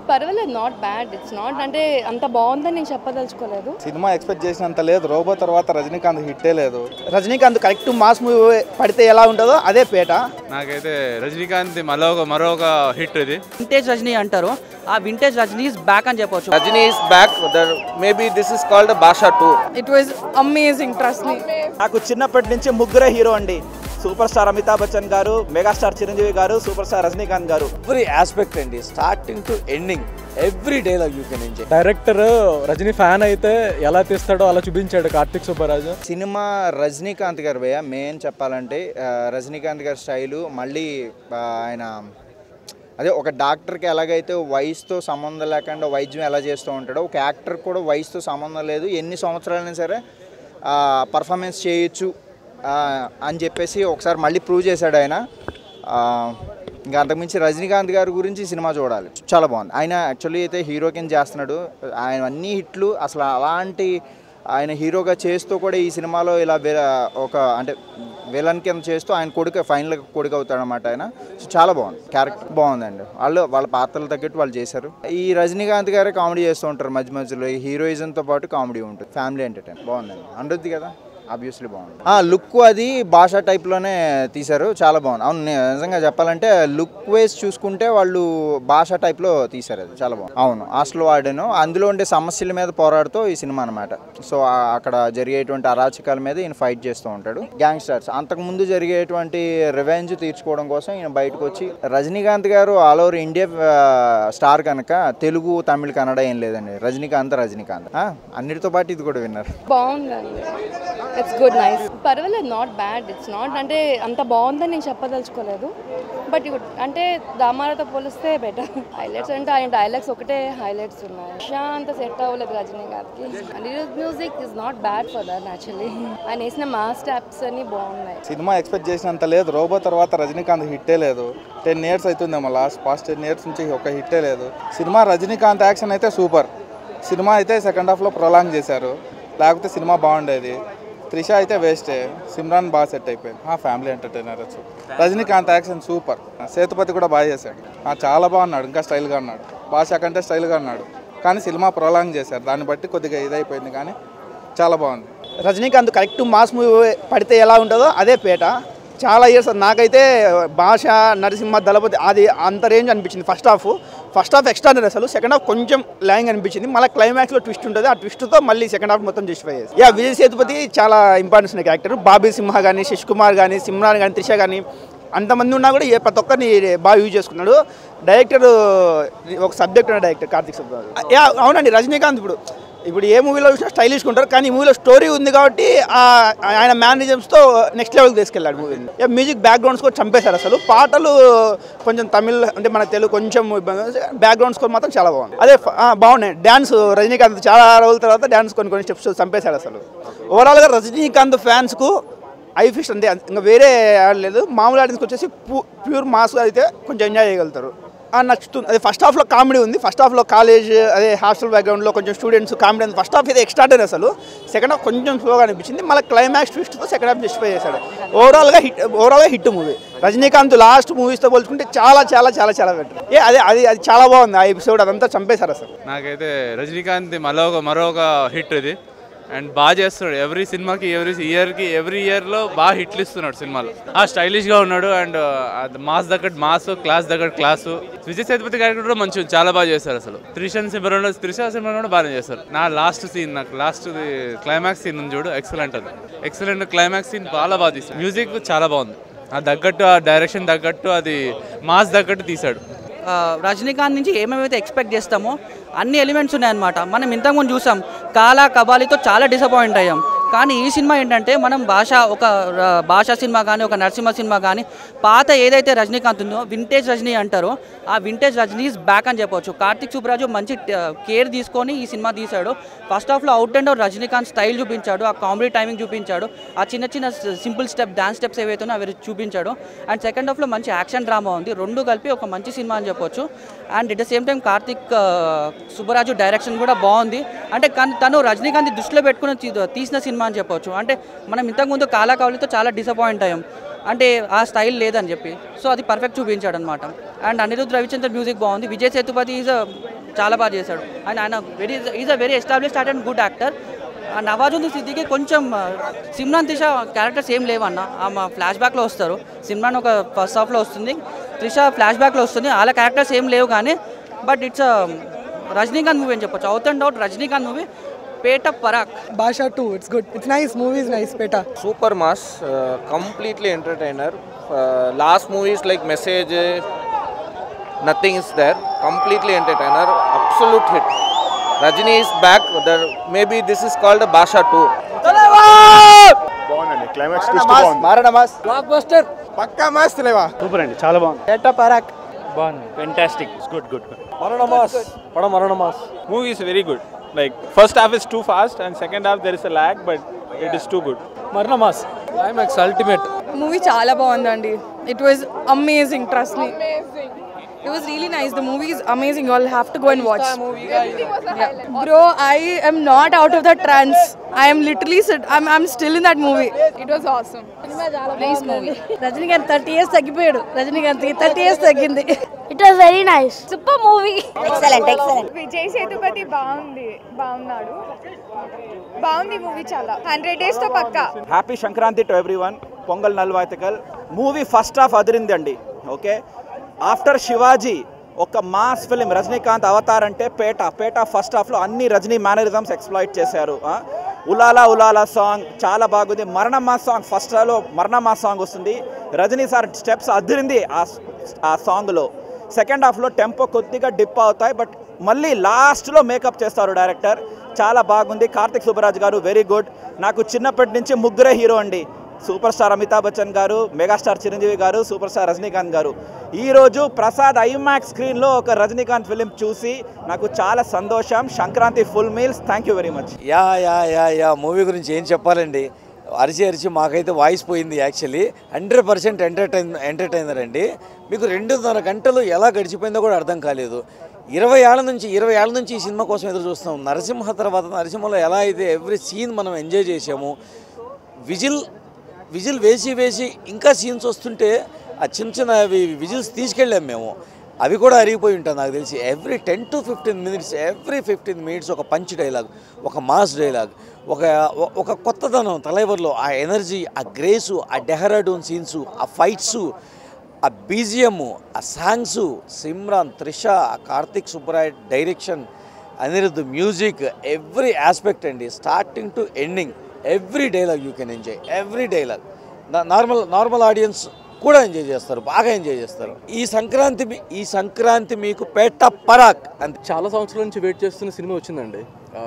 పర్వాలేదు not bad it's not అంటే అంత బాగుందని నేను చెప్పదలుచుకోలేదు సినిమా ఎక్స్పెక్ట్ చేసినంత లేదు రోబో తర్వాత రజనీకాంత్ హిట్టే లేదు రజనీకాంత్ కరెక్ట్ మాస్ మూవీ పడితే ఎలా ఉంటుందో అదే పేట నాకైతే రజనీకాంత్ మరొక మరొక హిట్ ఇది వింటేజ్ రజనీ అంటారు ఆ వింటేజ్ రజనీ ఇస్ బ్యాక్ అని చెప్పొచ్చు Rajini is back. There, maybe this is called a Basha 2. It was amazing trust me నాకు చిన్నప్పటి నుంచి ముగ్గురే హీరో అండి సూపర్ స్టార్ అమితాబ్ బచ్చన్ గారు మెగాస్టార్ చిరంజీవి గారు సూపర్ స్టార్ రజనీకాంత్ గారు Every aspect అండి starting to ending every dialogue you can enjoy director Rajini fan అయితే ఎలా తీస్తాడో అలా చూపించాడు కార్తిక్ సుబ్బరాజు సినిమా రజనీకాంత్ గారు భయ్య మెయిన్ చెప్పాలంటే ఆ, రజనీకాంత్ గారి స్టైలు మళ్ళీ ఆ, ఆయన అదే ఒక డాక్టర్కి ఎలాగైతే వయసుతో సంబంధం లేకుండా వైద్యం ఎలా చేస్తూ ఉంటాడో ఒక యాక్టర్ కూడా వయసుతో సంబంధం లేదు ఎన్ని సంవత్సరాలైనా సరే పర్ఫార్మెన్స్ చేయొచ్చు ఆ, అని చెప్పేసి ఒకసారి మళ్ళీ ప్రూవ్ చేశాడు ఆయన ఆ, ఇంకా అంతకుమించి రజనీకాంత్ గారి గురించి సినిమా చూడాలి చాలా బాగుంది ఆయన యాక్చువల్లీ అయితే హీరో కింద చేస్తున్నాడు ఆయన అన్ని హిట్లు అసలు అలాంటి ఆయన హీరోగా చేస్తూ కూడా ఈ సినిమాలో ఇలా వే- ఒక అంటే విలన్ కింద చేస్తూ ఆయన కొడుకు ఫైనల్ కొడుకు అవుతాడు అనమాట ఆయన సో చాలా బాగుంది క్యారెక్టర్ బాగుందండి వాళ్ళు వాళ్ళ పాత్రలు తగ్గట్టు వాళ్ళు చేశారు ఈ రజనీకాంత్ గారే కామెడీ చేస్తూ ఉంటారు మధ్య మధ్యలో ఈ హీరోయిజంతో పాటు కామెడీ ఉంటుంది ఫ్యామిలీ ఎంటర్టైన్ బాగుందండి అందుద్ది కదా ఆబ్వియస్లీ బాగుంది ఆ లుక్ అది భాషా టైప్లోనే తీశారు చాలా బాగుంది అవును నే- నిజంగా చెప్పాలంటే లుక్ వైజ్ చూసుకుంటే వాళ్ళు భాషా టైప్లో తీశారు అది చాలా బాగుంది అవును హాస్టల్ వాడాను అందులో ఉండే సమస్యల మీద పోరాడుతూ ఈ సినిమా అనమాట సో ఆ- అక్కడ జరిగేటువంటి అరాచకాల మీద ఈయన ఫైట్ చేస్తూ ఉంటాడు గ్యాంగ్స్టర్స్ అంతకుముందు జరిగేటువంటి రివెంజ్ తీర్చుకోవడం కోసం ఈయన బయటకు వచ్చి రజనీకాంత్ గారు ఆల్ ఓవర్ ఇండియా స్టార్ కనుక తెలుగు తమిళ కన్నడ ఏం లేదండి రజనీకాంత్ రజనీకాంత్ ఆ, అన్నిటితో పాటు ఇది కూడా విన్నారు బాగుందండి ఇట్స్ గుడ్ నైస్ పర్వాలేదు నాట్ బ్యాడ్ ఇట్స్ నాట్ అంటే అంత బాగుందని నేను చెప్పదలుచుకోలేదు బట్ గుడ్ అంటే దామాలతో పోలిస్తే బెటర్ హైలైట్స్ అంటే ఆయన డైలాగ్స్ ఒకటే హైలైట్స్ ఉన్నాయి షా అంత సెట్ అవ్వలేదు రజనీకాంత్కి Anirudh music is not bad for that actually ఆయన వేసిన మాస్ స్టాప్స్ అన్ని బాగున్నాయి సినిమా ఎక్స్పెక్ట్ చేసినంత లేదు రోబో తర్వాత రజనీకాంత్ హిట్టే లేదు టెన్ ఇయర్స్ అవుతుందేమో లాస్ట్ పాస్ట్ టెన్ ఇయర్స్ నుంచి ఒక హిట్టే లేదు సినిమా రజనీకాంత్ యాక్షన్ అయితే సూపర్ సినిమా అయితే సెకండ్ హాఫ్లో ప్రొలాంగ్ చేశారు లేకపోతే సినిమా బాగుండేది త్రిష అయితే వేస్టే సిమ్రాన్ బాగా సెట్ అయిపోయింది ఆ ఫ్యామిలీ ఎంటర్టైనర్ వచ్చు రజనీకాంత్ యాక్షన్ సూపర్ సేతుపతి కూడా బాగా చేశాడు ఆ, చాలా బాగున్నాడు ఇంకా స్టైల్గా ఉన్నాడు భాష కంటే స్టైల్గా ఉన్నాడు కానీ సినిమా ప్రొలాంగ్ చేశారు దాన్ని బట్టి కొద్దిగా ఇదైపోయింది కానీ చాలా బాగుంది రజనీకాంత్ కరెక్ట్ మాస్ మూవీ పడితే ఎలా ఉంటుందో అదే పేట చాలా ఇయర్స్ నాకైతే భాష నరసింహ దళపతి అది అంత రేంజ్ అనిపించింది first half first half extra అసలు సెకండ్ హాఫ్ కొంచెం లాంగ్ అనిపించింది మళ్ళీ క్లైమాక్స్లో ట్విస్ట్ ఉంటుంది ఆ ట్విస్ట్తో మళ్ళీ సెకండ్ హాఫ్ మొత్తం జస్టిఫై చేసి యా విజయ్ సేతుపతి చాలా ఇంపార్టెన్స్ ఉన్న క్యారెక్టర్ బాబీ సింహ కానీ శశి కుమార్ కానీ సిమ్రాన్ కానీ త్రిష కానీ అంతమంది ఉన్నా కూడా ఏ ప్రతి ఒక్కరిని బాగా యూజ్ చేసుకున్నాడు డైరెక్టర్ ఒక సబ్జెక్ట్ ఉన్న డైరెక్టర్ కార్తిక్ సుబ్బారావు యా అవునండి రజనీకాంత్ ఇప్పుడు ఇప్పుడు ఏ మూవీలో చూసినా స్టైలిష్ ఉంటారు కానీ ఈ మూవీలో స్టోరీ ఉంది కాబట్టి ఆ- ఆయన మేనరిజమ్స్తో నెక్స్ట్ లెవెల్కి తీసుకెళ్ళాడు మూవీని ఇక మ్యూజిక్ బ్యాక్గ్రౌండ్ స్కోర్ చంపేశారు అసలు పాటలు కొంచెం తమిళ్ అంటే మన తెలుగు కొంచెం బ్యాక్గ్రౌండ్ స్కోర్ మాత్రం చాలా బాగుంది అదే ఫ- ఆ, బాగున్నాయి డ్యాన్స్ రజనీకాంత్ చాలా రోజుల తర్వాత డ్యాన్స్ కొన్ని కొన్ని స్టెప్స్ చంపేశాడు అసలు ఓవరాల్గా రజనీకాంత్ ఫ్యాన్స్కు ఐ ఫిష్ అంతే ఇంకా వేరే యాడ్ లేదు మామూలు ఆడియన్స్కి వచ్చేసి ప్యూర్ మాస్ అయితే కొంచెం ఎంజాయ్ చేయగలుగుతారు ఆ, నచ్చుతుంది అదే ఫస్ట్ హాఫ్లో కామెడీ ఉంది ఫస్ట్ హాఫ్లో కాలేజ్ అదే హాస్టల్ బ్యాక్గ్రౌండ్లో కొంచెం స్టూడెంట్స్ కామెడీ ఉంది ఫస్ట్ హాఫ్ అయితే ఎక్స్ట్రాడర్ అసలు సెకండ్ హాఫ్ కొంచెం స్లోగా అనిపించింది మళ్ళీ క్లైమాక్స్ ట్విస్ట్తో సెకండ్ హాఫ్ జస్టిఫై చేశాడు ఓవరాల్గా హిట్ ఓవరాల్గా హిట్ మూవీ రజనీకాంత్ లాస్ట్ మూవీస్తో పోల్చుకుంటే చాలా చాలా చాలా చాలా బెటర్ ఏ అదే అది అది చాలా బాగుంది ఆ ఎపిసోడ్ అదంతా చంపేశారు అసలు నాకైతే రజనీకాంత్ మరొక మరొక హిట్ ఇది అండ్ బాగా చేస్తున్నాడు ఎవ్రీ సినిమాకి ఎవ్రీ ఇయర్కి ఎవ్రీ ఇయర్లో బాగా హిట్లు ఇస్తున్నాడు సినిమాలో ఆ స్టైలిష్గా ఉన్నాడు అండ్ మాస్ దగ్గర మాస్ క్లాస్ దగ్గర క్లాసు విజయ్ సేతుపతి క్యారెక్టర్ కూడా మంచిగా ఉంది. చాలా బాగా చేస్తారు అసలు త్రిషన్ సిమరంలో త్రిష సిమరన్ కూడా బాగా చేస్తారు నా లాస్ట్ సీన్ నాకు లాస్ట్ క్లైమాక్స్ సీన్ ఉంది చూడు ఎక్సలెంట్ అది ఎక్సలెంట్ క్లైమాక్స్ సీన్ చాలా బాగా తీసాడు మ్యూజిక్ చాలా బాగుంది ఆ తగ్గట్టు ఆ డైరెక్షన్ తగ్గట్టు అది మాస్ తగ్గట్టు తీశాడు ఆ, రజనీకాంత్ నుంచి ఏమేమైతే ఎక్స్పెక్ట్ చేస్తామో అన్ని ఎలిమెంట్స్ ఉన్నాయన్నమాట మనం ఇంతకుముందు చూసాం కాలా కబాలితో చాలా డిసప్పాయింట్ అయ్యాం కానీ ఈ సినిమా ఏంటంటే మనం భాష ఒక ఆ, భాషా సినిమా కానీ ఒక నరసింహ సినిమా కానీ పాత ఏదైతే రజనీకాంత్ ఉందో వింటేజ్ రజనీ అంటారో ఆ వింటేజ్ రజనీ ఇస్ బ్యాక్ అని చెప్పొచ్చు కార్తిక్ సుబ్రాజు మంచి కేర్ తీసుకొని ఈ సినిమా తీశాడు ఫస్ట్ హాఫ్లో out and out Rajinikanth style చూపించాడు ఆ కామెడీ టైమింగ్ చూపించాడు ఆ చిన్న చిన్న సింపుల్ స్టెప్ డాన్స్ స్టెప్స్ ఏవైతే ఉన్నాయో అవి చూపించాడు అండ్ సెకండ్ హాఫ్లో మంచి యాక్షన్ డ్రామా ఉంది రెండు కలిపి ఒక మంచి సినిమా అని చెప్పొచ్చు and at the same time Karthik ఆ, సుబ్బరాజు డైరెక్షన్ కూడా బాగుంది అంటే కానీ తను రజనీకాంత్ దృష్టిలో పెట్టుకుని తీ- తీసిన సినిమా అని చెప్పొచ్చు అంటే మనం ఇంతకుముందు కాలా కవలితో చాలా డిసప్పాయింట్ అయ్యాం అంటే ఆ స్టైల్ లేదని చెప్పి సో అది పర్ఫెక్ట్ చూపించాడు అనమాట అండ్ అనిరుద్ రవిచంద్ర మ్యూజిక్ బాగుంది విజయ్ సేతుపతి ఈజ్ చాలా బాగా చేశాడు అండ్ ఆయన very is a very established and good actor Nawazuddin Siddiqui కొంచెం ఆ, సిమ్రాన్ త్రిష క్యారెక్టర్స్ ఏం లేవన్న ఆమె ఫ్లాష్ బ్యాక్లో వస్తారు సిమ్రాన్ ఒక ఫస్ట్ హాఫ్లో వస్తుంది త్రిష ఫ్లాష్ బ్యాక్లో వస్తుంది వాళ్ళ క్యారెక్టర్స్ ఏం లేవు కానీ బట్ ఇట్స్ రజనీకాంత్ మూవీ అని చెప్పొచ్చు out and out Rajinikanth movie Petta Paraak Basha too. It's good. It's nice. Movie is nice. Peta. Super mass, uh, completely entertainer. Uh, last movies like Message, nothing is there. Completely entertainer, absolute hit. Rajini is back. The, maybe this is called a Basha 2. బాగుందండి climax twist బాగుంది Marana mass blockbuster పక్కా mass లేవా super అండి చాలా బాగుంది పేట పరాక్ బాగుంది fantastic good good good Marana mass పడ Marana mass movie is very good. Like first half is too fast and second half there is a lag, but it is too good. మరణ mass climax ultimate movie చాలా బాగుందండి it was amazing trust me it was really nice the movie is amazing all have to go and watch bro I am not out of the trance I'm literally I'm I'm still in that movie it was awesome nice movie Rajinikanth thirty years తగ్గిపోయాడు రజనీకాంత్కి thirty years తగ్గింది it was very nice super movie excellent excellent Vijay Sethupathi బాగుంది బాగున్నాడు బాగుంది movie చాలా hundred days తో పక్కా happy Sankranti to everyone Pongal నల్వాతికల్ మూవీ ఫస్ట్ హాఫ్ అదిరిందండి ఓకే ఆఫ్టర్ శివాజీ ఒక మాస్ ఫిలిం రజనీకాంత్ అవతార్ అంటే పేట పేట ఫస్ట్ హాఫ్లో అన్ని రజనీ మేనరిజమ్స్ ఎక్స్ప్లాయిట్ చేశారు ఆ? ఉలాలా ఉలాలా సాంగ్ చాలా బాగుంది మరణమా సాంగ్ ఫస్ట్లో మరణమా సాంగ్ వస్తుంది రజనీ సార్ స్టెప్స్ అదిరింది ఆ ఆ సాంగ్లో సెకండ్ హాఫ్లో టెంపో కొద్దిగా డిప్ అవుతాయి బట్ మళ్ళీ లాస్ట్లో మేకప్ చేస్తారు డైరెక్టర్ చాలా బాగుంది కార్తిక్ సుబ్బరాజ్ గారు వెరీ గుడ్ నాకు చిన్నప్పటి నుంచి ముగ్గురే హీరో అండి సూపర్ స్టార్ అమితాబ్ బచ్చన్ గారు మెగాస్టార్ చిరంజీవి గారు సూపర్ స్టార్ రజనీకాంత్ గారు ఈరోజు ప్రసాద్ ఐమాక్స్ స్క్రీన్లో ఒక రజనీకాంత్ ఫిలిం చూసి నాకు చాలా సంతోషం Sankranti full meals thank you very much yeah yeah yeah yeah movie గురించి ఏం చెప్పాలండి అరిచి అరిచి మాకైతే వాయిస్ పోయింది actually hundred percent entertain entertainer అండి మీకు రెండున్నర గంటలు ఎలా గడిచిపోయిందో కూడా అర్థం కాలేదు ఇరవై ఏళ్ళ నుంచి ఇరవై ఏళ్ళ నుంచి ఈ సినిమా కోసం ఎదురు చూస్తున్నాం నరసింహ తర్వాత నరసింహలో ఎలా అయితే ఎవ్రీ సీన్ మనం ఎంజాయ్ చేసాము విజిల్ విజిల్ వేసి వేసి ఇంకా సీన్స్ వస్తుంటే ఆ చిన్న చిన్న అవి విజిల్స్ తీసుకెళ్ళాం మేము అవి కూడా అరిగిపోయి ఉంటాయి నాకు తెలిసి every ten to fifteen minutes every fifteen minutes ఒక పంచ్ డైలాగ్ ఒక మాస్ డైలాగ్ ఒక ఒక కొత్తదనం తలైవర్లో ఆ ఎనర్జీ ఆ గ్రేసు ఆ డెహరాడూన్ సీన్సు ఆ ఫైట్సు ఆ బీజిఎం ఆ సాంగ్స్ సిమ్రాన్ త్రిష ఆ Karthik Subbaraj direction Anirudh music every aspect అండి starting to ending every dialogue you can enjoy every dialogue normal normal audience కూడా ఎంజాయ్ చేస్తారు బాగా ఎంజాయ్ చేస్తారు ఈ సంక్రాంతి మీ- ఈ సంక్రాంతి మీకు పేట పరాక్ అంతే చాలా సంవత్సరాల నుంచి వెయిట్ చేస్తున్న సినిమా వచ్చిందండి ఆ,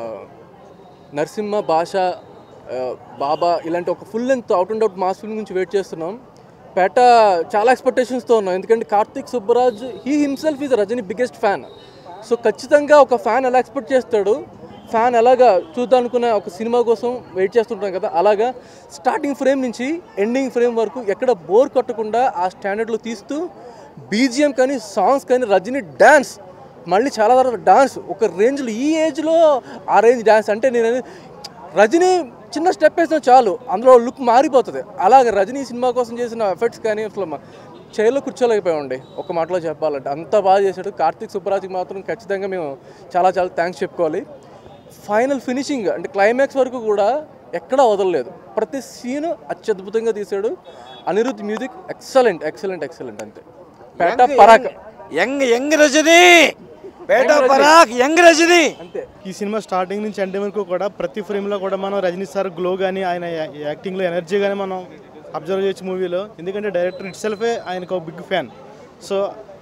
నరసింహ భాష ఆ, బాబా ఇలాంటి ఒక full length out and out mass film నుంచి వెయిట్ చేస్తున్నాం పేట చాలా ఎక్స్పెక్టేషన్స్తో ఉన్నాం ఎందుకంటే Karthik Subbaraj he himself is Rajini biggest fan so ఖచ్చితంగా ఒక ఫ్యాన్ ఎలా ఎక్స్పెక్ట్ చేస్తాడు ఫ్యాన్ ఎలాగా చూద్దాం అనుకున్న ఒక సినిమా కోసం వెయిట్ చేస్తుంటాం కదా అలాగా స్టార్టింగ్ ఫ్రేమ్ నుంచి ఎండింగ్ ఫ్రేమ్ వరకు ఎక్కడ బోర్ కొట్టకుండా ఆ స్టాండర్డ్లో తీస్తూ బీజిఎం కానీ సాంగ్స్ కానీ రజనీ డ్యాన్స్ మళ్ళీ చాలా తర్వాత డాన్స్ ఒక రేంజ్లో ఈ ఏజ్లో ఆ రేంజ్ డ్యాన్స్ అంటే నేను అనేది, రజనీ చిన్న స్టెప్ వేసినా చాలు అందులో లుక్ మారిపోతుంది అలాగే రజనీ సినిమా కోసం చేసిన ఎఫర్ట్స్ కానీ అసలు మా చైర్లో కూర్చోలేకపోయామండి ఒక మాటలో చెప్పాలంటే అంత బాగా చేశాడు కార్తిక్ సుబ్బరాజ్కి మాత్రం ఖచ్చితంగా మేము చాలా చాలా థ్యాంక్స్ చెప్పుకోవాలి ఫైనల్ ఫినిషింగ్ అంటే క్లైమాక్స్ వరకు కూడా ఎక్కడా వదలలేదు ప్రతి సీన్ అత్యద్భుతంగా తీశాడు Anirudh music excellent excellent excellent అంతే పేట పరాక్ యంగ్ యంగ్ రజనీ పేట పరాక్ యంగ్ రజనీ అంతే ఈ సినిమా స్టార్టింగ్ నుంచి ఎండ్ వరకు కూడా ప్రతి ఫ్రేమ్లో కూడా మనం రజనీ సార్ గ్లో కానీ ఆయన యా- యాక్టింగ్లో ఎనర్జీ కానీ మనం అబ్జర్వ్ చేయొచ్చు మూవీలో ఎందుకంటే డైరెక్టర్ ఇట్ సెల్ఫే ఆయనకు ఒక బిగ్ ఫ్యాన్ సో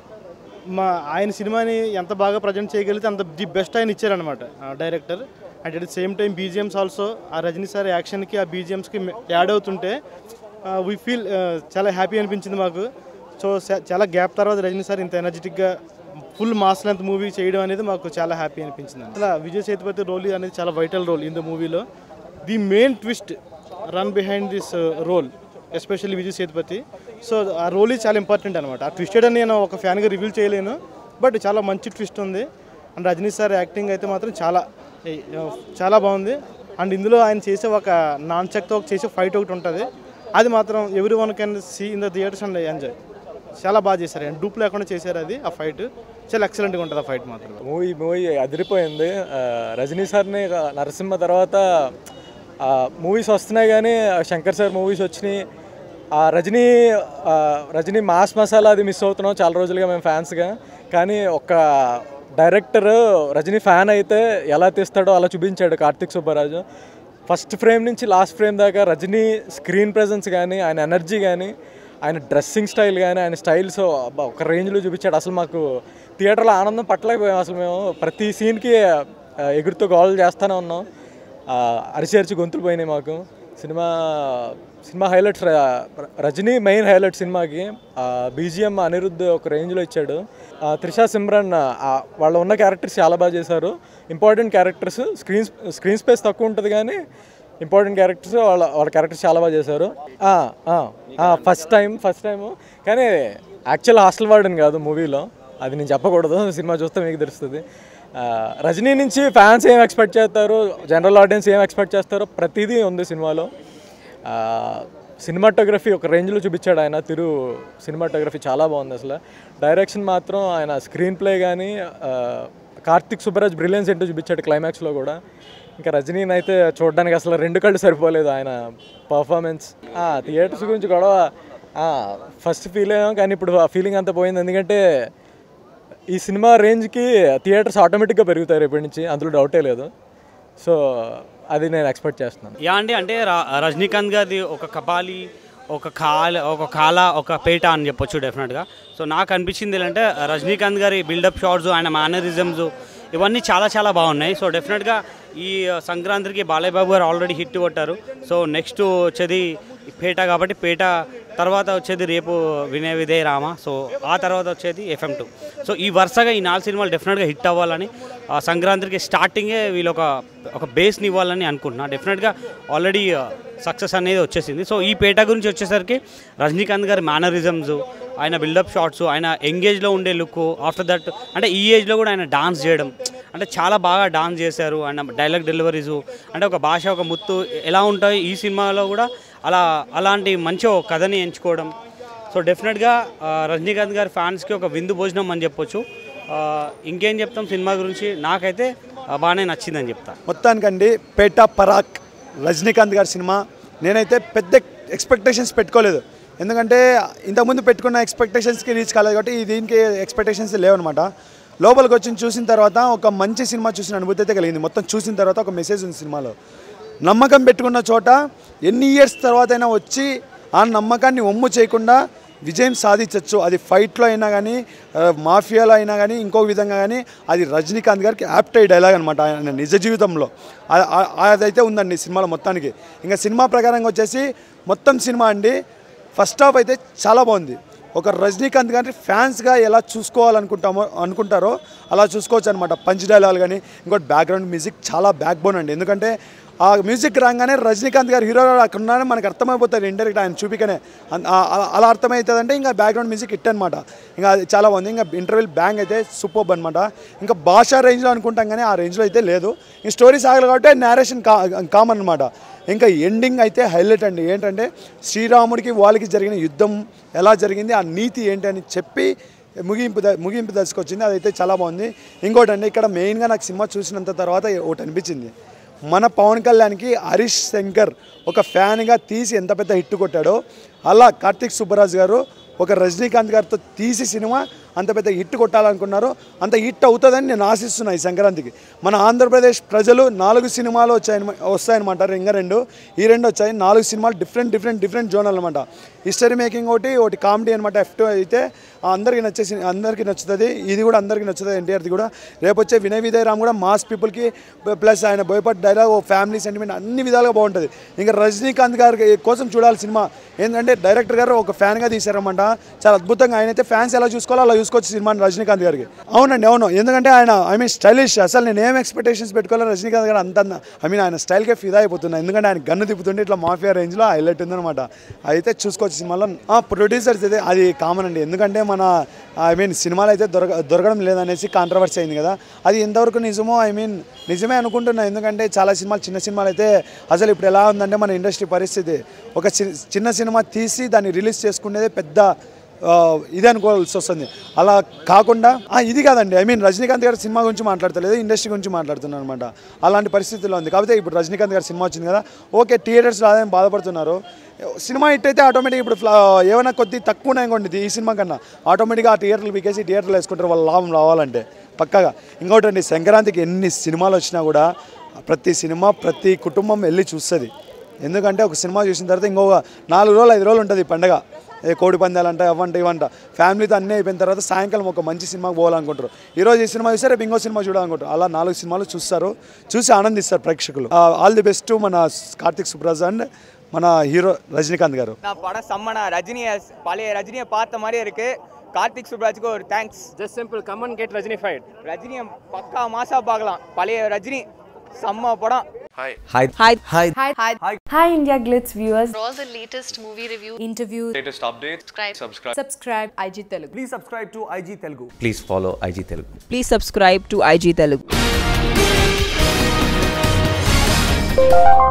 మా ఆయన సినిమాని ఎంత బాగా ప్రజెంట్ చేయగలిగితే అంత ది బెస్ట్ ఆయన ఇచ్చారనమాట director and at the same time BGMs also ఆ రజనీ సార్ యాక్షన్కి ఆ బీజిఎమ్స్కి యాడ్ అవుతుంటే వీ ఫీల్ చాలా హ్యాపీ అనిపించింది మాకు సో చాలా గ్యాప్ తర్వాత రజనీ సార్ ఇంత ఎనర్జెటిక్గా ఫుల్ మాస్ లెంత్ మూవీ చేయడం అనేది మాకు చాలా హ్యాపీ అనిపించింది అసలు విజయ్ సేతుపతి రోల్ అనేది చాలా వైటల్ రోల్ ఇన్ ద మూవీలో the main twist run behind this role especially Vijay Sethupathi so ఆ రోల్ ఈ చాలా ఇంపార్టెంట్ అనమాట ఆ ట్విస్టెడ్ అని నేను ఒక ఫ్యాన్గా రివీల్ చేయలేను బట్ చాలా మంచి ట్విస్ట్ ఉంది అండ్ రజనీ సార్ యాక్టింగ్ అయితే మాత్రం చాలా ఏ, చాలా బాగుంది అండ్ ఇందులో ఆయన చేసే ఒక నాన్ చెక్తో ఒక చేసే ఫైట్ ఒకటి ఉంటుంది అది మాత్రం everyone can see in the theatres and enjoy చాలా బాగా చేశారు అండ్ డూప్ లేకుండా చేశారు అది ఆ ఫైట్ చాలా ఎక్సలెంట్గా ఉంటుంది ఆ ఫైట్ మాత్రం మూవీ మూవీ అదిరిపోయింది ఆ, రజనీ సార్ని ఇక నరసింహ తర్వాత మూవీస్ వస్తున్నాయి కానీ శంకర్ సార్ మూవీస్ వచ్చినాయి ఆ రజనీ ఆ, రజనీ మాస్ మసాలా అది మిస్ అవుతున్నాం చాలా రోజులుగా మేము ఫ్యాన్స్గా కానీ ఒక డైరెక్టర్ రజనీ ఫ్యాన్ అయితే ఎలా తీస్తాడో అలా చూపించాడు కార్తిక్ సుబ్బరాజు ఫస్ట్ ఫ్రేమ్ నుంచి లాస్ట్ ఫ్రేమ్ దాకా రజనీ స్క్రీన్ ప్రెజెన్స్ కానీ ఆయన ఎనర్జీ కానీ ఆయన డ్రెస్సింగ్ స్టైల్ కానీ ఆయన స్టైల్స్ అబ్బా ఒక రేంజ్లో చూపించాడు అసలు మాకు థియేటర్లో ఆనందం పట్టలేకపోయాం అసలు మేము ప్రతి సీన్కి ఆ, ఎగురుతూ గోల్ చేస్తూనే ఉన్నాం ఆ, అరిచి అరిచి గొంతులు పోయినాయి మాకు సినిమా సినిమా హైలైట్స్ రజనీ మెయిన్ హైలైట్ సినిమాకి బీజిఎం అనిరుద్ధ్ ఒక రేంజ్లో ఇచ్చాడు ఆ, త్రిషా సిమ్రన్ ఆ, వాళ్ళ ఉన్న క్యారెక్టర్స్ చాలా బాగా చేశారు important characters screen screen space తక్కువ ఉంటుంది కానీ ఇంపార్టెంట్ క్యారెక్టర్స్ వాళ్ళ వాళ్ళ క్యారెక్టర్స్ చాలా బాగా చేశారు ఫస్ట్ టైం ఫస్ట్ టైం కానీ యాక్చువల్ హాస్టల్ వార్డెన్ కాదు మూవీలో అది నేను చెప్పకూడదు సినిమా చూస్తే మీకు తెలుస్తుంది ఆ, రజనీ నుంచి ఫ్యాన్స్ ఏం ఎక్స్పెక్ట్ చేస్తారు జనరల్ ఆడియన్స్ ఏం ఎక్స్పెక్ట్ చేస్తారో ప్రతిదీ ఉంది సినిమాలో సినిమాటోగ్రఫీ ఒక రేంజ్లో చూపించాడు ఆయన తిరు సినిమాటోగ్రఫీ చాలా బాగుంది అసలు డైరెక్షన్ మాత్రం ఆయన స్క్రీన్ ప్లే కానీ కార్తిక్ సుబ్బరాజ్ బ్రిలియన్స్ ఏంటో చూపించాడు క్లైమాక్స్లో కూడా ఇంకా రజనీని అయితే చూడడానికి అసలు రెండు కళ్ళు సరిపోలేదు ఆయన పర్ఫార్మెన్స్ థియేటర్స్ గురించి గొడవ ఫస్ట్ ఫీల్ అయ్యాం కానీ ఇప్పుడు ఆ ఫీలింగ్ అంతా పోయింది ఎందుకంటే ఈ సినిమా రేంజ్కి థియేటర్స్ ఆటోమేటిక్గా పెరుగుతాయి రేపటి నుంచి అందులో డౌటే లేదు సో అది నేను ఎక్స్పెక్ట్ చేస్తున్నాను యా అండి అంటే రా- రజనీకాంత్ గారిది ఒక కపాలి ఒక కాల ఒక కాల ఒక పేట అని చెప్పొచ్చు డెఫినెట్గా సో నాకు అనిపించింది ఏంటంటే రజనీకాంత్ గారి బిల్డప్ షాట్స్ ఆయన మేనరిజమ్స్ ఇవన్నీ చాలా చాలా బాగున్నాయి సో డెఫినెట్గా ఈ సంక్రాంతికి బాలయ్య బాబు గారు ఆల్రెడీ హిట్ కొట్టారు సో నెక్స్ట్ వచ్చేది పేట కాబట్టి పేట తర్వాత వచ్చేది రేపు వినయ విజయ్ రామ సో ఆ తర్వాత వచ్చేది ఎఫ్ఎం టూ సో ఈ వరుసగా ఈ నాలుగు సినిమాలు డెఫినెట్గా హిట్ అవ్వాలని ఆ సంక్రాంతికి స్టార్టింగే వీళ్ళు ఒక ఒక బేస్ని ఇవ్వాలని అనుకుంటున్నా డెఫినెట్గా ఆల్రెడీ సక్సెస్ అనేది వచ్చేసింది సో ఈ పేట గురించి వచ్చేసరికి రజనీకాంత్ గారి మేనరిజమ్స్ ఆయన బిల్డప్ షాట్స్ ఆయన ఎంగేజ్లో ఉండే లుక్ ఆఫ్టర్ దట్ అంటే ఈ ఏజ్లో కూడా ఆయన డాన్స్ చేయడం అంటే చాలా బాగా డాన్స్ చేశారు ఆయన డైలాగ్ డెలివరీస్ అంటే ఒక భాష ఒక ముత్తు ఎలా ఉంటాయి ఈ సినిమాలో కూడా అలా అలాంటి మంచి ఒక కథని ఎంచుకోవడం సో డెఫినెట్గా ఆ, రజనీకాంత్ గారి ఫ్యాన్స్కి ఒక విందు భోజనం అని చెప్పొచ్చు ఆ, ఇంకేం చెప్తాం సినిమా గురించి నాకైతే ఆ, బాగానే నచ్చిందని చెప్తా మొత్తానికండి పేట పరాక్ రజనీకాంత్ గారి సినిమా నేనైతే పెద్ద ఎక్స్పెక్టేషన్స్ పెట్టుకోలేదు ఎందుకంటే ఇంతకుముందు పెట్టుకున్న ఎక్స్పెక్టేషన్స్కి రీచ్ కాలేదు కాబట్టి ఈ దీనికి ఎక్స్పెక్టేషన్స్ లేవన్నమాట లోపలికి వచ్చి చూసిన తర్వాత ఒక మంచి సినిమా చూసిన అనుభూతి అయితే కలిగింది మొత్తం చూసిన తర్వాత ఒక మెసేజ్ ఉంది సినిమాలో నమ్మకం పెట్టుకున్న చోట ఎన్ని ఇయర్స్ తర్వాత అయినా వచ్చి ఆ నమ్మకాన్ని ఒమ్ము చేయకుండా విజయం సాధించవచ్చు అది ఫైట్లో అయినా కానీ ఆ, మాఫియాలో అయినా కానీ ఇంకో విధంగా కానీ అది రజనీకాంత్ గారికి యాప్టై డైలాగ్ అనమాట ఆయన నిజ జీవితంలో ఆ- ఆ- అదైతే ఉందండి సినిమాలో మొత్తానికి ఇంకా సినిమా ప్రకారంగా వచ్చేసి మొత్తం సినిమా అండి ఫస్ట్ హాఫ్ అయితే చాలా బాగుంది ఒక రజనీకాంత్ గారిని ఫ్యాన్స్గా ఎలా చూసుకోవాలనుకుంటామో అనుకుంటారో అలా చూసుకోవచ్చు అనమాట పంచ్ డైలాగ్ కానీ ఇంకోటి బ్యాక్గ్రౌండ్ మ్యూజిక్ చాలా బ్యాక్ బోన్ అండి ఎందుకంటే ఆ మ్యూజిక్ రాగానే రజనీకాంత్ గారు హీరో అక్కడ ఉన్నారని మనకు అర్థమైపోతుంది ఇండైరెక్ట్ ఆయన చూపికనే అన్- ఆ- ఆ- అలా అర్థమవుతుందంటే ఇంకా బ్యాక్గ్రౌండ్ మ్యూజిక్ హిట్ అనమాట ఇంకా అది చాలా బాగుంది ఇంకా ఇంటర్వెల్ బ్యాంగ్ అయితే సూపర్ అనమాట ఇంకా భాషా రేంజ్లో అనుకుంటాం కానీ ఆ రేంజ్లో అయితే లేదు ఈ స్టోరీ సాగలు కాబట్టి నేరేషన్ కా కామన్ అనమాట ఇంకా ఎండింగ్ అయితే హైలైట్ అండి ఏంటంటే శ్రీరాముడికి వాళ్ళకి జరిగిన యుద్ధం ఎలా జరిగింది ఆ నీతి ఏంటి అని చెప్పి ముగింపు ద- ముగింపు దశకొచ్చింది అదైతే చాలా బాగుంది ఇంకోటి అండి ఇక్కడ మెయిన్గా నాకు సినిమా చూసినంత తర్వాత ఒకటి అనిపించింది మన పవన్ కళ్యాణ్కి హరీష్ శంకర్ ఒక ఫ్యాన్గా తీసి ఎంత పెద్ద హిట్ కొట్టాడో అలా కార్తిక్ సుబ్బరాజ్ గారు ఒక రజనీకాంత్ గారితో తీసి సినిమా అంత పెద్ద హిట్ కొట్టాలనుకున్నారు అంత హిట్ అవుతుందని నేను ఆశిస్తున్నా ఈ సంక్రాంతికి మన ఆంధ్రప్రదేశ్ ప్రజలు నాలుగు సినిమాలు వచ్చాయని వస్తాయన్నమాట ఇంకా రెండు ఈ రెండు వచ్చాయి నాలుగు సినిమాలు డిఫరెంట్ డిఫరెంట్ డిఫరెంట్ జోనల్ అనమాట హిస్టరీ మేకింగ్ ఒకటి ఒకటి కామెడీ అనమాట ఎఫ్ టూ అయితే అందరికీ నచ్చేసి అందరికీ నచ్చుతుంది ఇది కూడా అందరికీ నచ్చుతుంది ఎన్టీఆర్ది కూడా రేపు వచ్చే వినయ్ విజయ్ రామ్ కూడా మాస్ పీపుల్కి ప్లస్ ఆయన బోయపాటి డైలాగ్ ఓ ఫ్యామిలీ సెంటిమెంట్ అన్ని విధాలుగా బాగుంటుంది ఇంకా రజనీకాంత్ గారి కోసం చూడాలి సినిమా ఏంటంటే డైరెక్టర్ గారు ఒక ఫ్యాన్గా తీశారన్నమాట చాలా అద్భుతంగా ఆయన అయితే ఫ్యాన్స్ ఎలా చూసుకోవాలో అలా చూసుకోవచ్చు సినిమాని రజనీకాంత్ గారికి అవునండి అవును ఎందుకంటే ఆయన ఐ మీన్ స్టైలిష్ అసలు నేను ఏం ఎక్స్పెక్టేషన్స్ పెట్టుకోవాలి రజనీకాంత్ గారు అంత ఐ మీన్ ఆయన స్టైల్కే ఫిదా అయిపోతున్నా ఎందుకంటే ఆయన గన్ను తిప్పుతుంటే ఇట్లా మాఫియా రేంజ్లో హైలైట్ ఉందన్నమాట అయితే చూసుకోవచ్చు సినిమాలో ప్రొడ్యూసర్స్ అయితే అది కామన్ అండి ఎందుకంటే మన ఐ మీన్ సినిమాలు అయితే దొరక దొరకడం లేదనేసి కాంట్రవర్సీ అయింది కదా అది ఎంతవరకు నిజమో ఐ మీన్ నిజమే అనుకుంటున్నా ఎందుకంటే చాలా సినిమాలు చిన్న సినిమాలు అయితే అసలు ఇప్పుడు ఎలా ఉందంటే మన ఇండస్ట్రీ పరిస్థితి ఒక చి- చిన్న సినిమా తీసి దాన్ని రిలీజ్ చేసుకునేదే పెద్ద ఆ, ఇది అనుకోవాల్సి వస్తుంది అలా కాకుండా ఆ, ఇది కాదండి ఐ మీన్ రజనీకాంత్ గారి సినిమా గురించి మాట్లాడతలేదు ఇండస్ట్రీ గురించి మాట్లాడుతున్నాను అనమాట అలాంటి పరిస్థితుల్లో ఉంది కాకపోతే ఇప్పుడు రజనీకాంత్ గారి సినిమా వచ్చింది కదా ఓకే థియేటర్స్ రాదని బాధపడుతున్నారు సినిమా హిట్ అయితే ఆటోమేటిక్ ఇప్పుడు ఫ్లా ఏమైనా కొద్ది తక్కువ ఉన్నాయనుకోండి ఈ సినిమా కన్నా ఆటోమేటిక్గా ఆ థియేటర్లు పీకేసి థియేటర్లు వేసుకుంటారు వాళ్ళ లాభం రావాలంటే పక్కగా ఇంకోటి అండి సంక్రాంతికి ఎన్ని సినిమాలు వచ్చినా కూడా ప్రతి సినిమా ప్రతి కుటుంబం వెళ్ళి చూస్తుంది ఎందుకంటే ఒక సినిమా చూసిన తర్వాత ఇంకొక నాలుగు రోజులు ఐదు రోజులు ఉంటుంది ఈ పండగ ఏ కోడి పందాలు అంట అవ్వంట ఇవంట ఫ్యామిలీతో అన్నీ అయిపోయిన తర్వాత సాయంకాలం ఒక మంచి సినిమాకి పోవాలనుకుంటారు ఈ రోజు ఈ సినిమా చూస్తే రేపు ఇంకో సినిమా చూడాలనుకుంటారు అలా నాలుగు సినిమాలు చూస్తారు చూసి ఆనందిస్తారు ప్రేక్షకులు ఆల్ ది బెస్ట్ మన కార్తిక్ సుబ్రాజ్ అండ్ మన హీరో రజనీకాంత్ గారు நான் படம் செம்மனா ரஜினியை பழைய ரஜினியை பார்த்த மாதிரியே இருக்கு கார்த்திக் சுப்ராஜுக்கு ஒரு thanks just simple come on get Rajini fight ரஜினியை பக்கா மாசா பார்க்கலாம் பழைய ரஜினி செம்ம படம் hi Hi. Hi. Hi. Hi. Hi. Hi. Hi, India Glitz viewers. For all the latest movie reviews, Interviews. latest updates, subscribe, subscribe. Subscribe IG Telugu. Please subscribe to IG Telugu. Please follow IG Telugu. Please subscribe to IG Telugu.